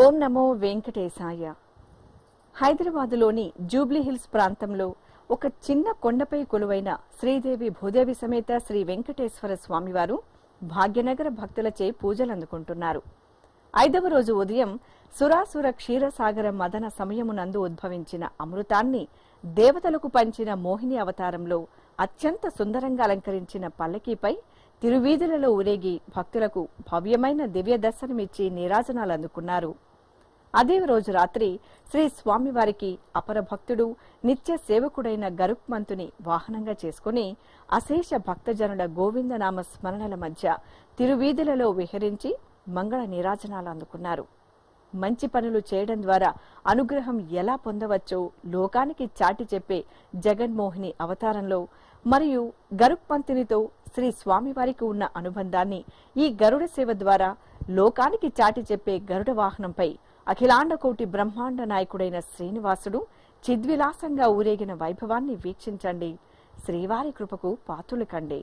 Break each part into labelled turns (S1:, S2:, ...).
S1: ఓం నమో వెంకటేశాయ హైదరాబాదులోని జూబ్లీహిల్స్ ప్రాంతంలో ఒక చిన్న కొండపై కొలువైన శ్రీదేవి భూదేవి సమేత శ్రీ వెంకటేశ్వర స్వామివారు భాగ్యనగర భక్తులచే పూజలందుకుంటున్నారు ఐదవ రోజు ఉదయం సురాసుర క్షీరసాగర మదన సమయమునందు ఉద్భవించిన అమృతాన్ని దేవతలకు పంచిన మోహిని అవతారంలో అత్యంత సుందరంగా అలంకరించిన పల్లకీపై తిరువీధులలో ఊరేగి భక్తులకు భవ్యమైన దివ్య దర్శనమిచ్చి నీరాజనాలు అందుకున్నారు అదే రోజు రాత్రి శ్రీ స్వామివారికి అపర భక్తుడు నిత్య సేవకుడైన గరుక్మంతుని వాహనంగా చేసుకుని అశేష భక్తజనుల గోవిందనామ స్మరణల మధ్య తిరువీధులలో విహరించి మంగళ నీరాజనాలు అందుకున్నారు మంచి పనులు చేయడం ద్వారా అనుగ్రహం ఎలా పొందవచ్చో లోకానికి చాటి చెప్పే జగన్మోహిని అవతారంలో మరియు గరుక్పంతునితో శ్రీ స్వామివారికి ఉన్న అనుబంధాన్ని ఈ గరుడ సేవ ద్వారా లోకానికి చాటి చెప్పే గరుడ వాహనంపై అఖిలాండకోటి బ్రహ్మాండ నాయకుడైన శ్రీనివాసుడు చిద్విలాసంగా ఊరేగిన వైభవాన్ని వీక్షించండి శ్రీవారి కృపకు పాతులు కండి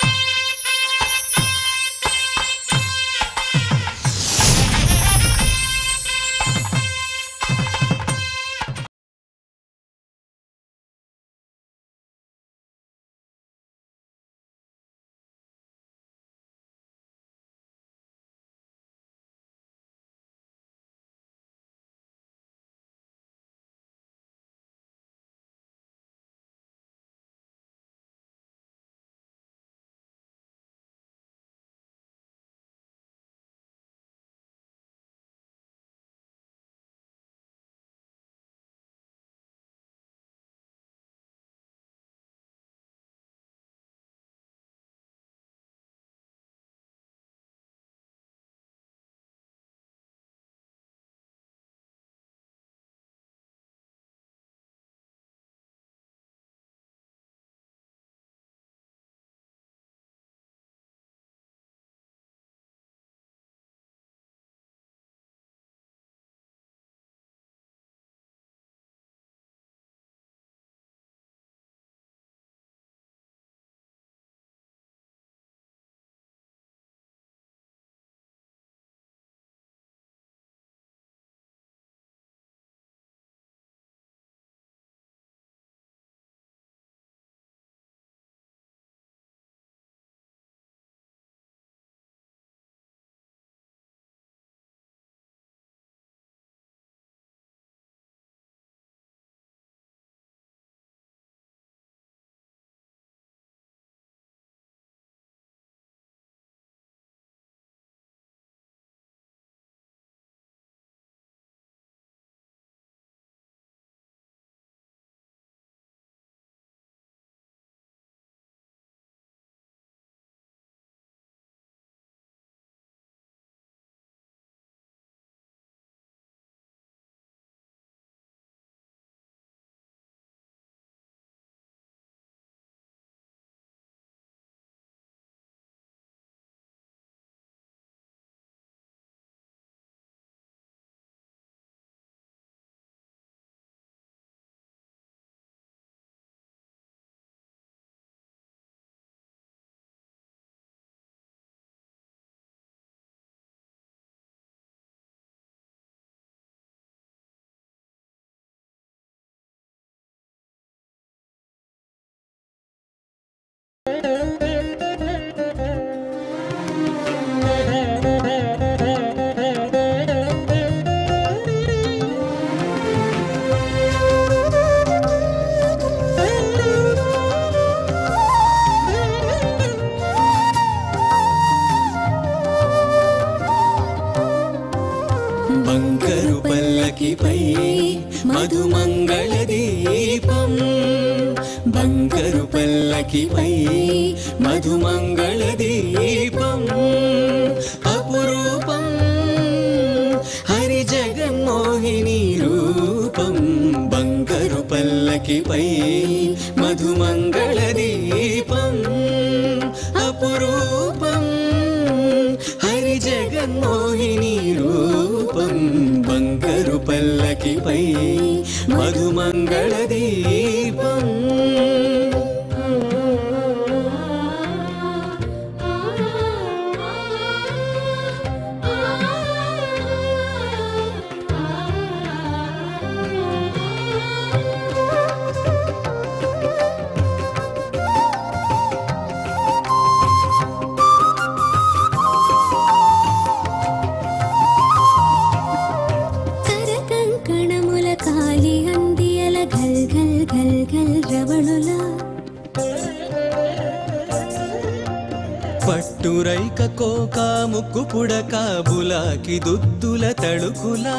S2: బంగారు పల్లకిపై మధుమంగళ దీపం బంగారు పల్లకిపై మధుమంగళ దీపం అపురూపం హరి జగన్మోహిని రూపం బంగారు పల్లకిపై మధుమంగళ దీపం అపురూపం హరి జగన్మోహిని రూపం బంగారు పల్లకిపై మధుమంగళ దీపం
S3: ఆ
S2: పట్టురైక కోక ముక్కు పుడక బులాకి దుద్దుల తడుకులా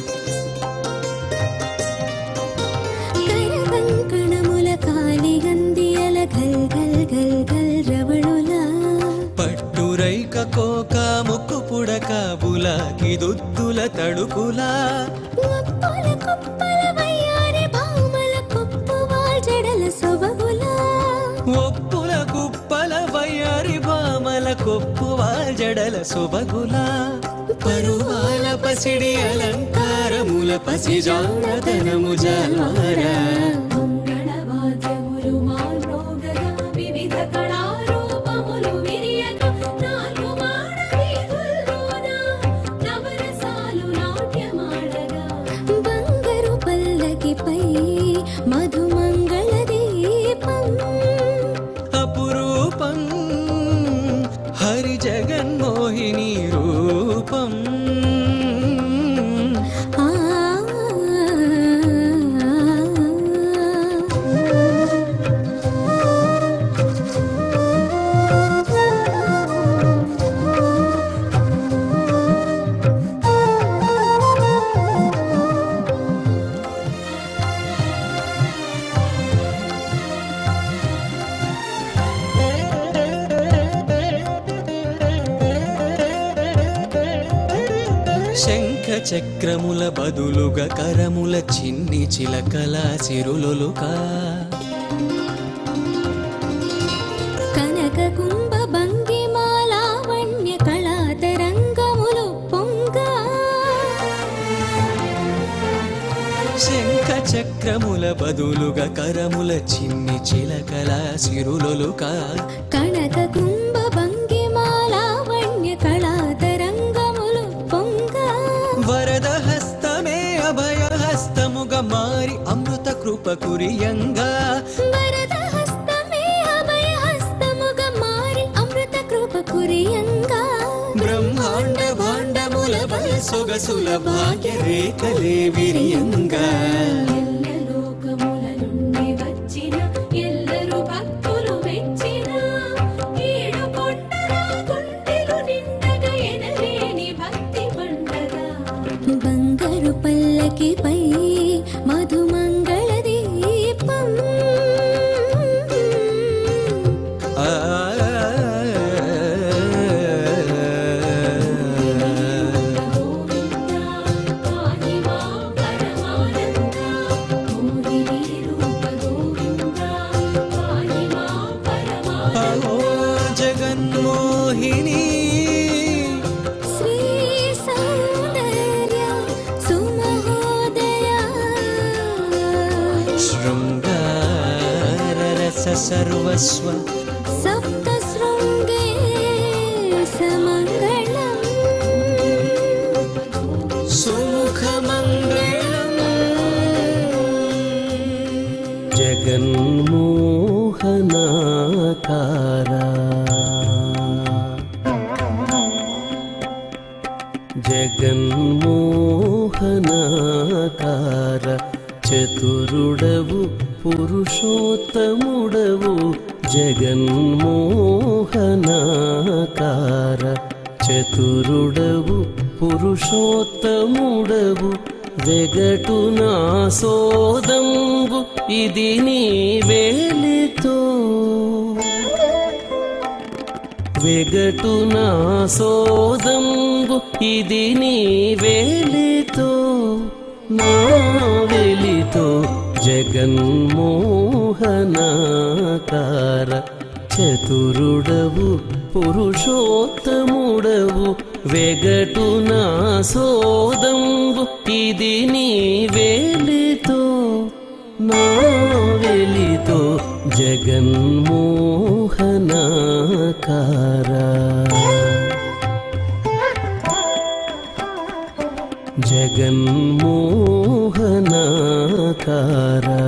S3: కరకంకణముల కాలిగందియల గల్ గల్ గల్ గల్ రవళుల
S2: పట్టురైక కోక ముక్కు పుడక బులాకి దుద్దుల తడుకులా
S3: ముప్పల కుప్పల వయ్యారి భామల కుప్పువాల్ జడల సొబగుల
S2: ఒప్పుల కుప్పల వయ్యారి భామల కొప్పువా జడల సుబగులా పరువాల పసిడి అలంకారముల పసిజాడతనము జాల్వారా
S3: మంగళవాద్యములు మాల్రోగగా వివిధ కళారూపములు విరియక నాలుగు మాడ వీధుల్లోన నవరసాలు నాట్యమాడగా బంగారు పల్లకిపై మధుమంగళ దీపం
S2: అపురూపం హరి జగన్మోహిని రూపం
S3: ఆ
S2: శంఖ చక్రముల బదులుగా కరముల చిన్ని చిలకల సిరులొలుకా
S3: కనక కుంభ భంగిమాలావణ్య కళాతరంగములు పొంగా
S2: శంఖ చక్రముల బదులుగా కరముల చిన్ని చిలకల సిరులొలుకా
S3: కనక కుంభ భంగిమాలావణ్య కళాతరంగములు పొంగా
S2: వరద హస్తమే అభయ హస్తముగా మారి అమృత కృప కురియంగా
S3: వరద హస్తమే అభయ హస్తముగా మారి అమృత కృప కురియంగా
S2: బ్రహ్మాండ భాండముల బల సొగసుల భాగ్య రేఖలే విరియంగా
S3: ఎల్ల లోకముల నుండి వచ్చిన ఎల్లరు భక్తులు మెచ్చిన ఏడు కొండల గుండెలు నిండగా ఎనలేని భక్తి పండగ బంగారు పల్లకిపై మధుమంగళ దీపం
S2: ఆ
S3: గోవింద కానివా పరమానంద మోదిని రూప గోవింద కానివా పరమానంద
S2: అహో జగన్మోహిని
S3: శ్రీ సౌందర్య సుమహోదయ
S2: శృంగార రస సర్వస్వ
S3: సప్త శృంగే సమङ्गलम्
S2: సుముఖమంగళం
S4: జగన్మోహనాకారా జగన్మోహనాకార చతురుడవు పురుషోత్తముడవు జగన్మోహనాకార చతురుడవు పురుషోత్తముడవు వెగటు నా సోదంబు ఇది నీ వేలితో వెగటు నా సోదంబు ఇది నీ వేలితో నా వెలితో జగన్మోహనాకార చతురుడవు పురుషోత్తముడవు వెగటు నా సోదంబు ఇది నీ వేలితో నా వెలితో జగన్మోహనాకారా జగన్మోహనాకారా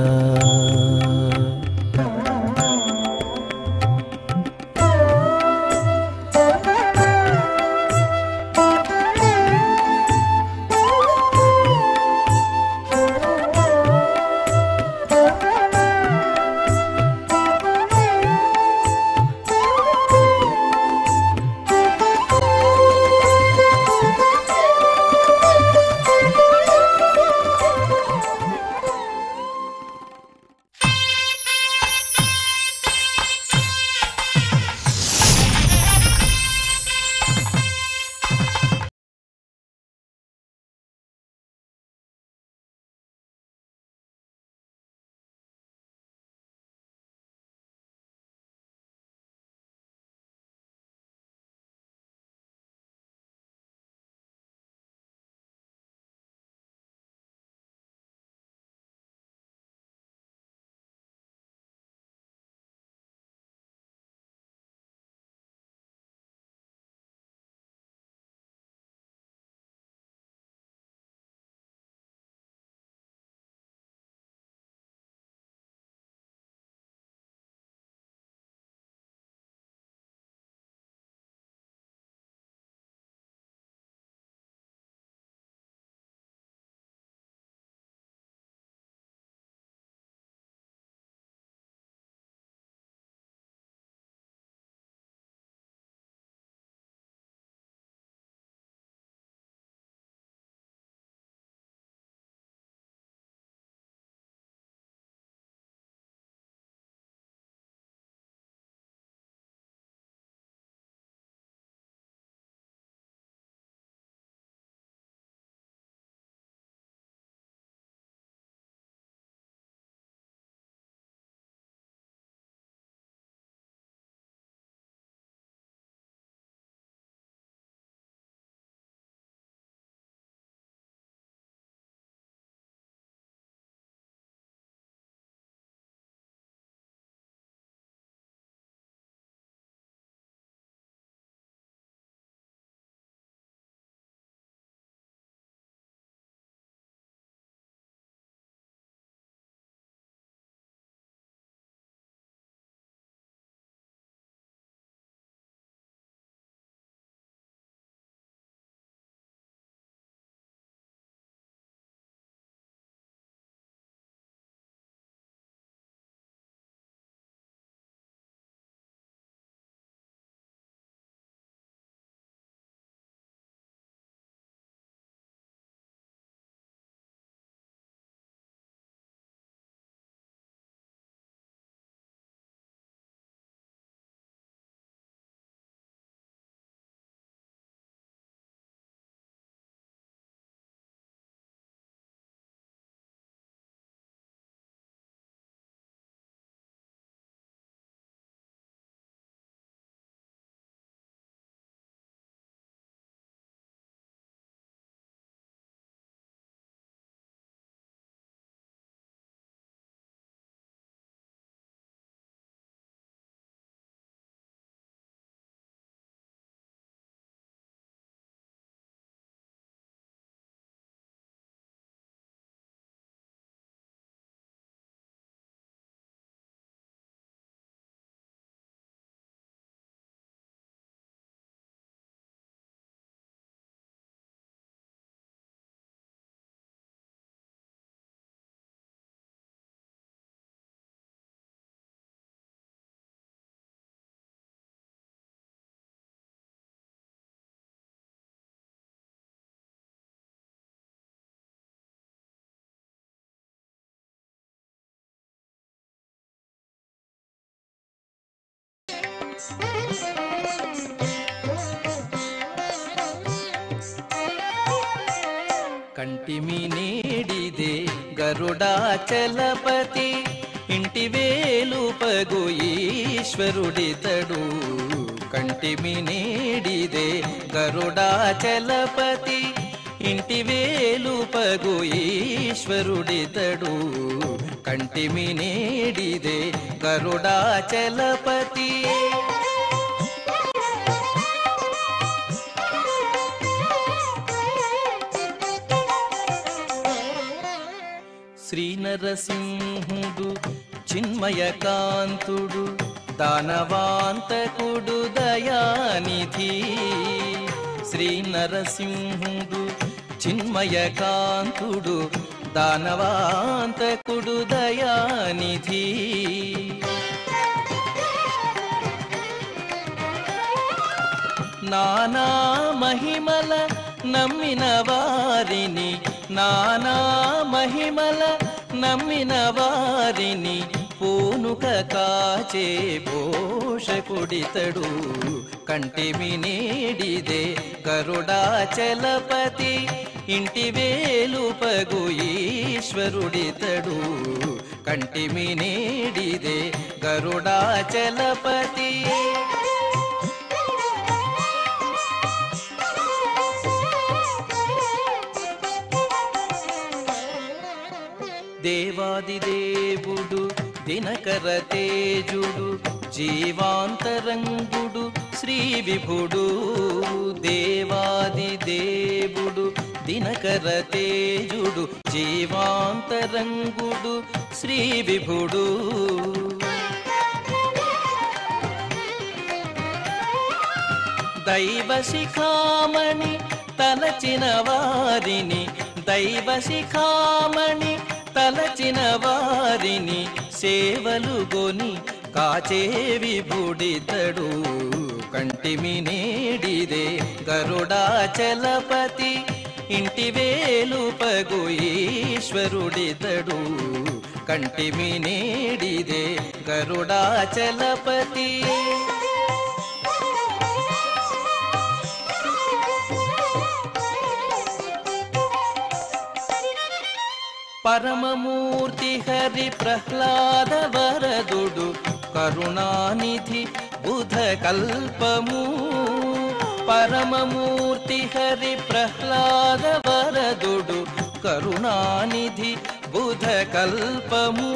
S5: కంటిమి నేడిదే గరుడాచలపతి ఇంటి వేలుపగు ఈశ్వరుడితడు కంటిమి నేడిదే గరుడాచలపతి ఇంటి వేలుపగు ఈశ్వరుడితడు కంటిమి నేడిదే గరుడాచలపతి శ్రీ నరసింహుడు చిన్మయ కాంతుడు దానవాంతకుడు దయానిధి శ్రీ నరసింహుడు చిన్మయ కాంతుడు దానవాంతకుడు దయానిధి నానా మహిమల నమ్మిన వారిని నానా మహిమల నమ్మిన వారిని పూనుక కాచే పోషకుడితడు కంటిమి నేడిదే గరుడాచలపతి ఇంటి వేలుపగు ఈశ్వరుడితడు కంటిమి నేడిదే గరుడాచలపతి దేవాది దేవుడు దినకర తేజుడు జీవాంతరంగుడు శ్రీ విభుడు దేవాది దేవుడు దినకర తేజుడు జీవాంతరంగుడు శ్రీ విభుడు దైవ శిఖామణి తలచిన వారిని దైవ శిఖామణి తలచిన వారిని సేవలు గొని కాచే విభుడితడు కంటిమి నేడిదే గరుడాచలపతి ఇంటి వేలుపగు ఈశ్వరుడితడు కంటిమి నేడిదే గరుడాచలపతి పరమమూర్తి హరి ప్రహ్లాద వరదుడు కరుణానిధి బుధ కల్పము పరమమూర్తి హరి ప్రహ్లాద వరదుడు కరుణానిధి బుధ కల్పము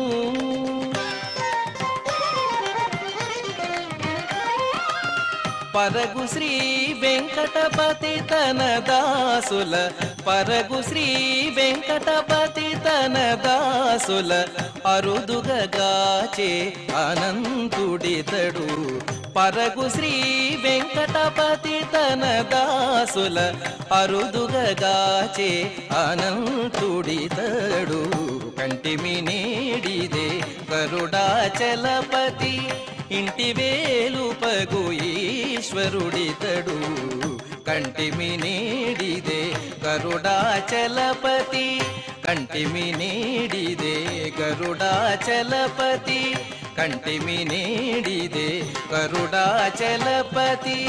S5: పరగు శ్రీ వెంకటపతి తన దాసుల పరగు శ్రీ వెంకటపతి తన దాసుల అరుదుగగాచే అనంతుడితడు పరగు శ్రీ వెంకటపతి తన దాసుల అరుదుగగాచే అనంతుడితడు కంటిమి నేడిదే గరుడాచలపతి ఇంటి వేలుపగు ఈశ్వరుడితడు కంటిమి నేడిదే గరుడాచలపతి కంటిమి నేడిదే గరుడాచలపతి కంటిమి నేడిదే గరుడాచలపతి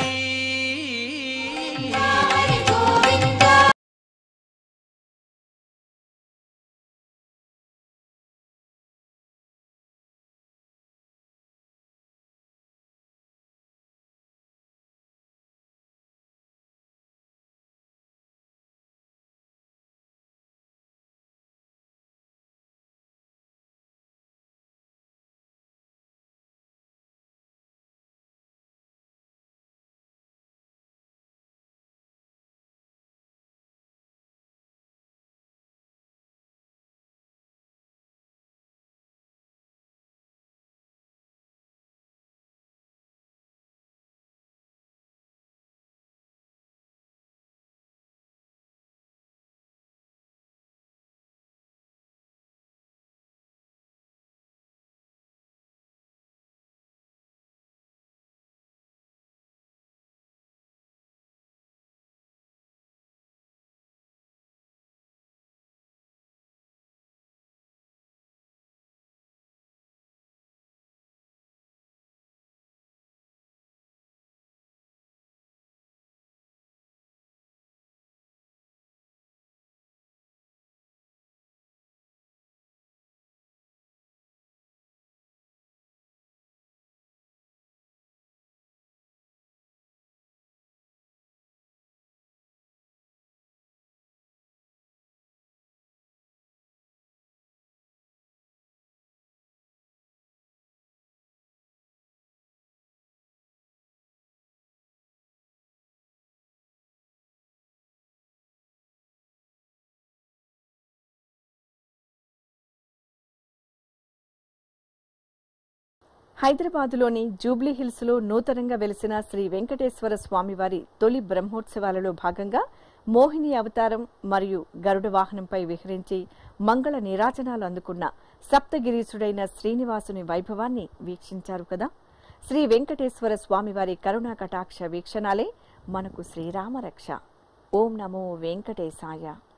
S1: హైదరాబాదులోని జూబ్లీ హిల్స్ లో నూతనంగా వెలిసిన శ్రీ వెంకటేశ్వర స్వామివారి తొలి బ్రహ్మోత్సవాలలో భాగంగా మోహిని అవతారం మరియు గరుడ వాహనంపై విహరించి మంగళ నీరాజనాలు అందుకున్న సప్తగిరీసుడైన శ్రీనివాసుని వైభవాన్ని వీక్షించారు కదా శ్రీ వెంకటేశ్వర స్వామివారి కరుణా కటాక్ష వీక్షణాలే మనకు శ్రీరామ రక్ష ఓం నమో వెంకటేశాయ